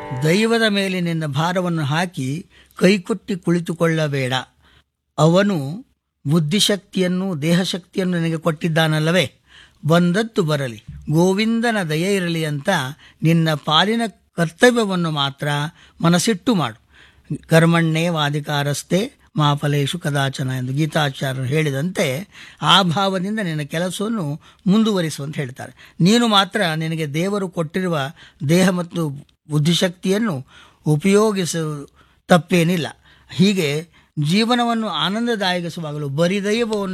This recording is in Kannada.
ದೈವದ ಮೇಲೆ ನಿನ್ನ ಭಾರವನ್ನು ಹಾಕಿ ಕೈಕೊಟ್ಟಿ ಕುಳಿತುಕೊಳ್ಳಬೇಡ ಅವನು ಬುದ್ಧಿಶಕ್ತಿಯನ್ನು ದೇಹಶಕ್ತಿಯನ್ನು ನಿನಗೆ ಕೊಟ್ಟಿದ್ದಾನಲ್ಲವೇ ಬಂದದ್ದು ಬರಲಿ ಗೋವಿಂದನ ದಯೆ ಇರಲಿ ಅಂತ ನಿನ್ನ ಪಾಲಿನ ಕರ್ತವ್ಯವನ್ನು ಮಾತ್ರ ಮನಸ್ಸಿಟ್ಟು ಮಾಡು ಕರ್ಮಣ್ಣೇ ವಾದಿಕಾರಸ್ತೆ ಮಾಫಲೇಶು ಕದಾಚನ ಎಂದು ಗೀತಾಚಾರ್ಯರು ಹೇಳಿದಂತೆ ಆ ಭಾವದಿಂದ ನಿನ್ನ ಕೆಲಸವನ್ನು ಮುಂದುವರಿಸು ಅಂತ ಹೇಳ್ತಾರೆ ನೀನು ಮಾತ್ರ ನಿನಗೆ ದೇವರು ಕೊಟ್ಟಿರುವ ದೇಹ ಮತ್ತು ಬುದ್ಧಿಶಕ್ತಿಯನ್ನು ಉಪಯೋಗಿಸು ತಪ್ಪೇನಿಲ್ಲ ಹೀಗೆ ಜೀವನವನ್ನು ಆನಂದದಾಯಕವಾಗಲು ಬರಿದೈವವನ್ನು